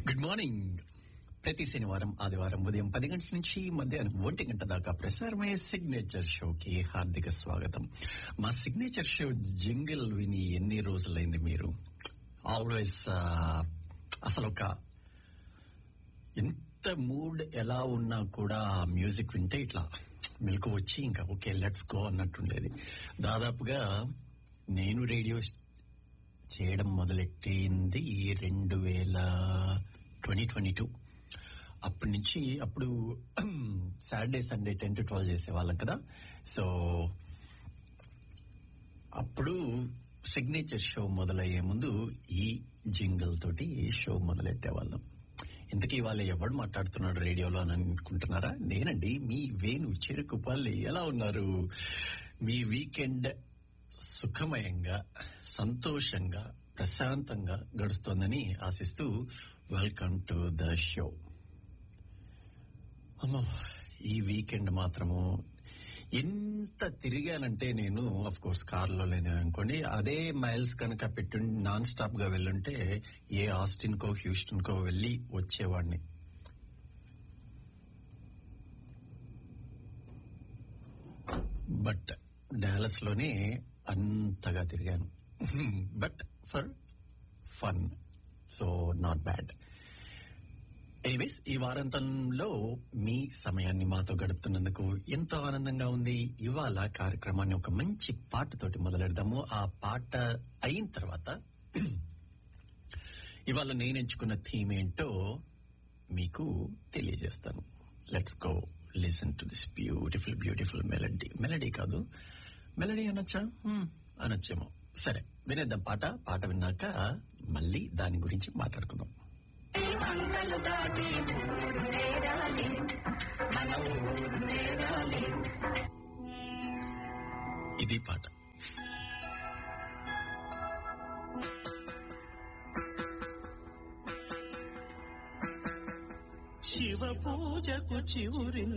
good morning ప్రతి శనివారం ఆదివారం ఉదయం పది గంటల నుంచి మధ్యాహ్నం ఒంటి గంట దాకా ప్రసారమయ్యే సిగ్నేచర్ షోకి హార్దిక స్వాగతం మా సిగ్నేచర్ షో జింగిల్ విని ఎన్ని రోజులైంది మీరు ఆల్వేస్ అసలు ఒక ఎంత మూడ్ ఎలా ఉన్నా కూడా మ్యూజిక్ వింటే ఇట్లా మెలకు వచ్చి ఇంకా ఓకే లెట్స్ గో అన్నట్టుండేది దాదాపుగా నేను రేడియో చేయడం మొదలెట్టింది రెండు వేల ట్వంటీ ట్వంటీ టూ అప్పటి నుంచి అప్పుడు Saturday Sunday ten to twelve చేసేవాళ్ళం కదా సో అప్పుడు సిగ్నేచర్ షో మొదలయ్యే ముందు ఈ జింగిల్ తోటి షో మొదలెట్టేవాళ్ళం ఇంతకీ వాళ్ళు ఎవడు మాట్లాడుతున్నాడు రేడియోలో అని అనుకుంటున్నారా నేనండి మీ వేణు చెరుకుపల్లి ఎలా ఉన్నారు మీ వీకెండ్ సుఖమయంగా సంతోషంగా ప్రశాంతంగా గడుస్తోందని ఆశిస్తూ వెల్కమ్ టు ద షో అమ్మో ఈ వీకెండ్ మాత్రము ఎంత తిరిగానంటే నేను అఫ్ కోర్స్ కార్లో లేను అనుకోండి అదే మైల్స్ కనుక పెట్టు నాన్ స్టాప్ గా వెళ్ళుంటే ఏ ఆస్టిన్ కో హ్యూస్టన్ కో వెళ్ళి వచ్చేవాడిని బట్ డాలస్ లోనే అంతగా తిరిగాను but for fun so not bad anyways ఈ వారాంతంలో మీ సమయాన్ని మాతో గడుపుతున్నందుకు ఎంతో ఆనందంగా ఉంది ఇవాళ కార్యక్రమాన్ని ఒక మంచి పాటతోటి మొదలెడదాము ఆ పాట అయిన తర్వాత ఇవాళ నేను ఎంచుకున్న థీమ్ ఏంటో మీకు తెలియజేస్తాను let's go listen to this beautiful beautiful melody melody కాదు మెలడీ అనొచ్చా హ్మ్, అనొచ్చేమో సరే వినేద్దాం పాట పాట విన్నాక మళ్ళీ దాని గురించి మాట్లాడుకుందాం వందలు దాటి ఊరు నేరాలి మన ఊరు నేరాలి ఇది పాట శివ పూజకు చివురి